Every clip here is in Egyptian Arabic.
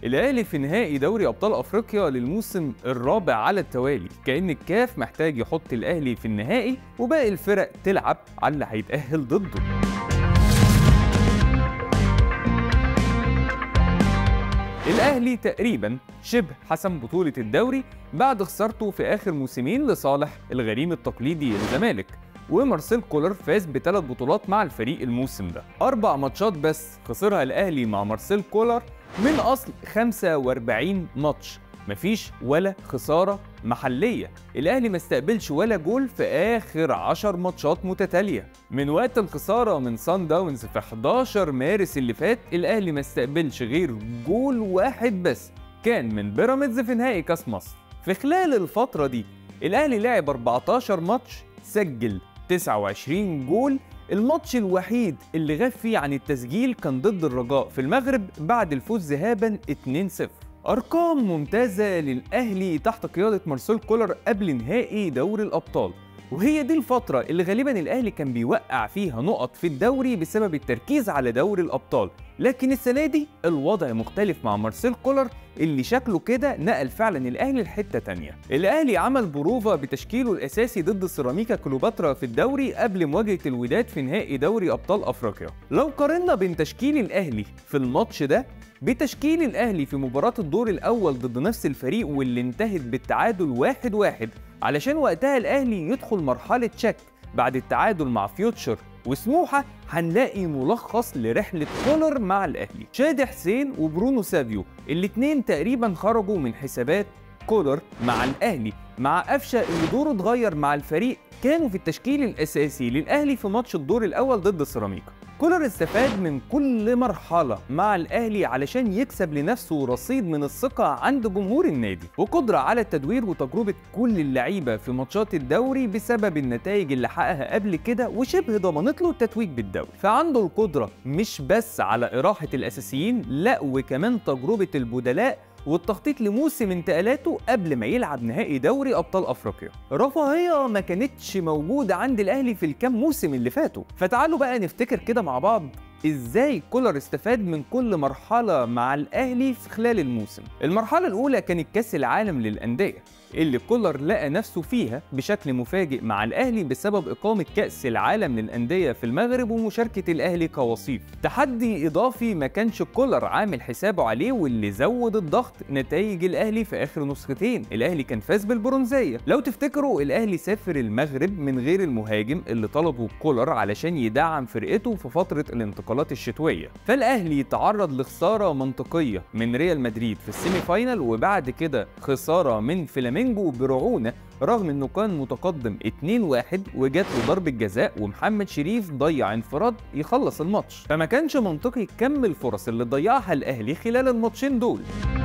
الاهلي في نهائي دوري ابطال افريقيا للموسم الرابع على التوالي كان الكاف محتاج يحط الاهلي في النهائي وباقي الفرق تلعب على اللي هيتاهل ضده الاهلي تقريبا شبه حسم بطوله الدوري بعد خسارته في اخر موسمين لصالح الغريم التقليدي الزمالك ومارسيل كولر فاز بثلاث بطولات مع الفريق الموسم ده أربع ماتشات بس خسرها الأهلي مع مارسيل كولر من أصل 45 ماتش مفيش ولا خسارة محلية الأهلي ما استقبلش ولا جول في آخر 10 ماتشات متتالية من وقت الخسارة من سان داونز في 11 مارس اللي فات الأهلي ما استقبلش غير جول واحد بس كان من بيراميدز في نهائي كاس مصر في خلال الفترة دي الأهلي لعب 14 ماتش سجل 29 جول الماتش الوحيد اللي غاب فيه عن التسجيل كان ضد الرجاء في المغرب بعد الفوز ذهابا 2-0 أرقام ممتازة للأهلي تحت قيادة مارسيل كولر قبل نهائي دوري الأبطال وهي دي الفترة اللي غالبا الأهلي كان بيوقع فيها نقط في الدوري بسبب التركيز على دوري الأبطال لكن السنة دي الوضع مختلف مع مارسيل كولر اللي شكله كده نقل فعلا الأهلي لحتة تانية الأهلي عمل بروفا بتشكيله الأساسي ضد سيراميكا كليوباترا في الدوري قبل مواجهة الوداد في نهائي دوري أبطال أفريقيا لو قارنا بين تشكيل الأهلي في الماتش ده بتشكيل الأهلي في مباراة الدور الأول ضد نفس الفريق واللي انتهت بالتعادل واحد واحد علشان وقتها الأهلي يدخل مرحلة شك بعد التعادل مع فيوتشر وسموحة هنلاقي ملخص لرحلة كولر مع الأهلي شادي حسين وبرونو سافيو الاتنين تقريبا خرجوا من حسابات كولر مع الأهلي مع قفشة اللي دوره اتغير مع الفريق كانوا في التشكيل الأساسي للأهلي في ماتش الدور الأول ضد سيراميكا كولر استفاد من كل مرحلة مع الأهلي علشان يكسب لنفسه رصيد من الثقة عند جمهور النادي وقدرة على التدوير وتجربة كل اللعيبة في ماتشات الدوري بسبب النتائج اللي حققها قبل كده وشبه ضمنت له التتويج بالدوري فعنده القدرة مش بس على إراحة الأساسيين لا وكمان تجربة البدلاء والتخطيط لموسم انتقالاته قبل ما يلعب نهائي دوري ابطال افريقيا رفاهيه ما كانتش موجوده عند الاهلي في الكام موسم اللي فاتوا فتعالوا بقى نفتكر كده مع بعض ازاي كولر استفاد من كل مرحله مع الاهلي في خلال الموسم المرحله الاولى كانت كاس العالم للانديه اللي كولر لقى نفسه فيها بشكل مفاجئ مع الاهلي بسبب اقامه كاس العالم للانديه في المغرب ومشاركه الاهلي كوصيف تحدي اضافي ما كانش كولر عامل حسابه عليه واللي زود الضغط نتائج الاهلي في اخر نسختين الاهلي كان فاز بالبرونزيه لو تفتكروا الاهلي سافر المغرب من غير المهاجم اللي طلبه كولر علشان يدعم فرقته في فتره الانتقالات الشتويه فالاهلي تعرض لخساره منطقيه من ريال مدريد في السيمي فاينال وبعد كده خساره من فلامينجو برعونه رغم انه كان متقدم 2-1 وجات له ضربه جزاء ومحمد شريف ضيع انفراد يخلص الماتش فما كانش منطقي كم الفرص اللي ضيعها الاهلي خلال الماتشين دول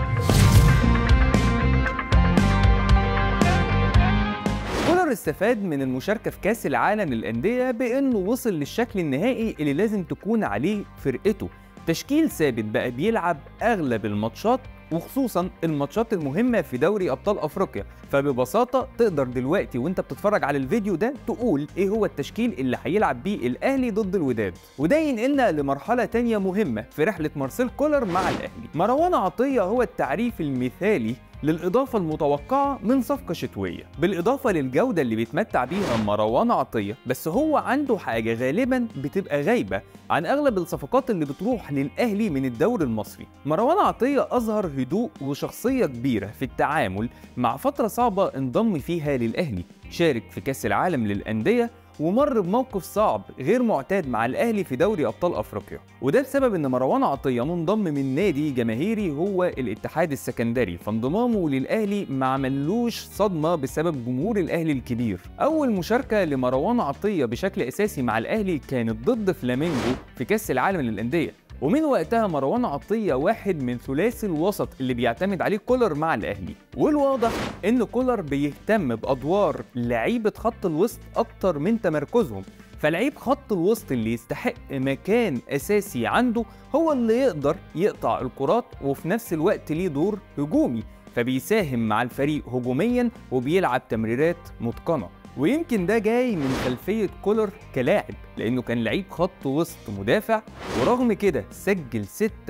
كولر استفاد من المشاركة في كأس العالم للأندية بأنه وصل للشكل النهائي اللي لازم تكون عليه فرقته تشكيل ثابت بقى بيلعب أغلب الماتشات وخصوصا الماتشات المهمة في دوري أبطال أفريقيا فببساطة تقدر دلوقتي وانت بتتفرج على الفيديو ده تقول ايه هو التشكيل اللي هيلعب بيه الأهلي ضد الوداد وده ينقلنا لمرحلة تانية مهمة في رحلة مارسيل كولر مع الأهلي مروان عطية هو التعريف المثالي للإضافة المتوقعة من صفقة شتوية بالإضافة للجودة اللي بيتمتع بيها مروان عطية بس هو عنده حاجة غالبا بتبقى غايبة عن أغلب الصفقات اللي بتروح للأهلي من الدوري المصري مروان عطية أظهر هدوء وشخصية كبيرة في التعامل مع فترة صعبة انضم فيها للأهلي شارك في كأس العالم للأندية ومر بموقف صعب غير معتاد مع الاهلي في دوري ابطال افريقيا وده بسبب ان مروان عطيه منضم من نادي جماهيري هو الاتحاد السكندري فانضمامه للاهلي ما عملوش صدمه بسبب جمهور الاهلي الكبير اول مشاركه لمروان عطيه بشكل اساسي مع الاهلي كانت ضد فلامينجو في كاس العالم للانديه ومن وقتها مروان عطية واحد من ثلاثي الوسط اللي بيعتمد عليه كولر مع الأهلي والواضح إن كولر بيهتم بأدوار لعيبة خط الوسط أكتر من تمركزهم فلعيب خط الوسط اللي يستحق مكان أساسي عنده هو اللي يقدر يقطع الكرات وفي نفس الوقت ليه دور هجومي فبيساهم مع الفريق هجوميا وبيلعب تمريرات متقنه ويمكن ده جاي من خلفية كولر كلاعب لأنه كان لعيب خط وسط مدافع ورغم كده سجل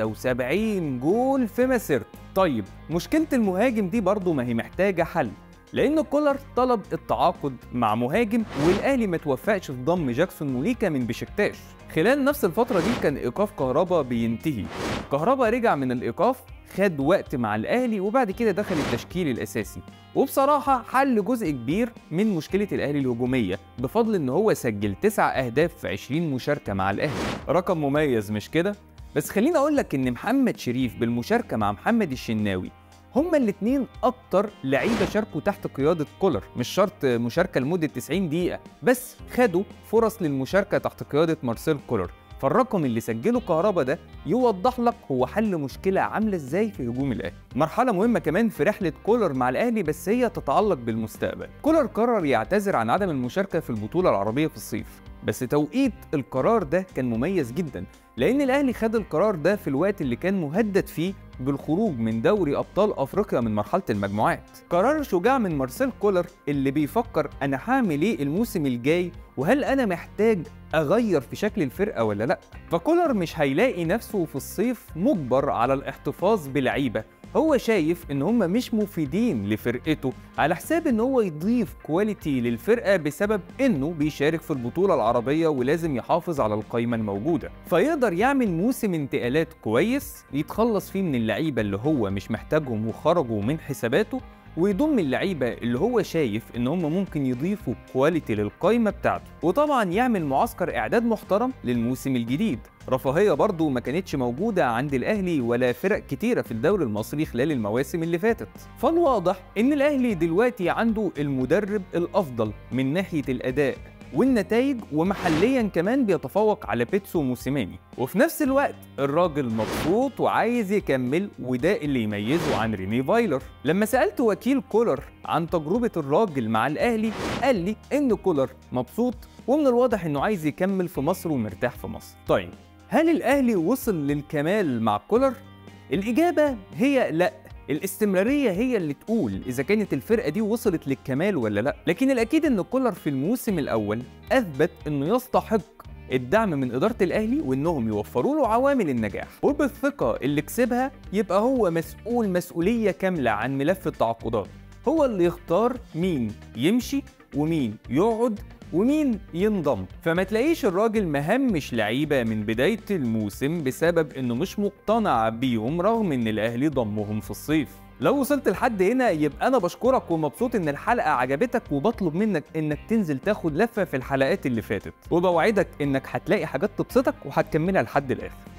76 جول في مسيرته طيب مشكلة المهاجم دي برضه ما هي محتاجة حل لأن كولر طلب التعاقد مع مهاجم والأهلي ما توفقش في ضم جاكسون موليكا من بشكتاش خلال نفس الفترة دي كان إيقاف كهربا بينتهي كهربا رجع من الإيقاف خد وقت مع الأهلي وبعد كده دخل التشكيل الأساسي وبصراحة حل جزء كبير من مشكلة الأهلي الهجومية بفضل إن هو سجل 9 أهداف في 20 مشاركة مع الأهلي رقم مميز مش كده؟ بس خليني أقول لك إن محمد شريف بالمشاركة مع محمد الشناوي هما الاثنين اكتر لعيبه شاركوا تحت قياده كولر مش شرط مشاركه لمده 90 دقيقه بس خدوا فرص للمشاركه تحت قياده مارسيل كولر فالرقم اللي سجله كهربا ده يوضح لك هو حل مشكله عامله ازاي في هجوم الاهلي مرحله مهمه كمان في رحله كولر مع الاهلي بس هي تتعلق بالمستقبل كولر قرر يعتذر عن عدم المشاركه في البطوله العربيه في الصيف بس توقيت القرار ده كان مميز جدا لان الاهلي خد القرار ده في الوقت اللي كان مهدد فيه بالخروج من دوري ابطال افريقيا من مرحله المجموعات قرار شجاع من مارسيل كولر اللي بيفكر انا هعمل ايه الموسم الجاي وهل انا محتاج اغير في شكل الفرقه ولا لا فكولر مش هيلاقي نفسه في الصيف مجبر على الاحتفاظ بلعيبه هو شايف ان هم مش مفيدين لفرقته على حساب ان هو يضيف كواليتي للفرقه بسبب انه بيشارك في البطوله العربيه ولازم يحافظ على القائمه الموجوده فيقدر يعمل موسم انتقالات كويس يتخلص فيه من اللعيبه اللي هو مش محتاجهم وخرجوا من حساباته ويضم اللعيبه اللي هو شايف ان هم ممكن يضيفوا كواليتي للقائمه بتاعته وطبعا يعمل معسكر اعداد محترم للموسم الجديد رفاهيه برضه ما كانتش موجوده عند الاهلي ولا فرق كتيره في الدوري المصري خلال المواسم اللي فاتت فالواضح ان الاهلي دلوقتي عنده المدرب الافضل من ناحيه الاداء والنتائج ومحليا كمان بيتفوق على بيتسو موسيماني وفي نفس الوقت الراجل مبسوط وعايز يكمل وده اللي يميزه عن ريني فايلر لما سألت وكيل كولر عن تجربة الراجل مع الأهلي قال لي إن كولر مبسوط ومن الواضح إنه عايز يكمل في مصر ومرتاح في مصر طيب هل الأهلي وصل للكمال مع كولر؟ الإجابة هي لأ الاستمرارية هي اللي تقول إذا كانت الفرقة دي وصلت للكمال ولا لأ لكن الأكيد إن كولر في الموسم الأول أثبت إنه يستحق الدعم من إدارة الأهلي وإنهم يوفروا له عوامل النجاح وبالثقة اللي كسبها يبقى هو مسؤول مسؤولية كاملة عن ملف التعاقدات هو اللي يختار مين يمشي ومين يقعد ومين ينضم فما تلاقيش الراجل مهمش لعيبة من بداية الموسم بسبب انه مش مقتنع بيهم رغم ان الاهلي ضمهم في الصيف لو وصلت لحد هنا يبقى انا بشكرك ومبسوط ان الحلقة عجبتك وبطلب منك انك تنزل تاخد لفة في الحلقات اللي فاتت وبوعدك انك هتلاقي حاجات تبسطك وهتكملها لحد الاخر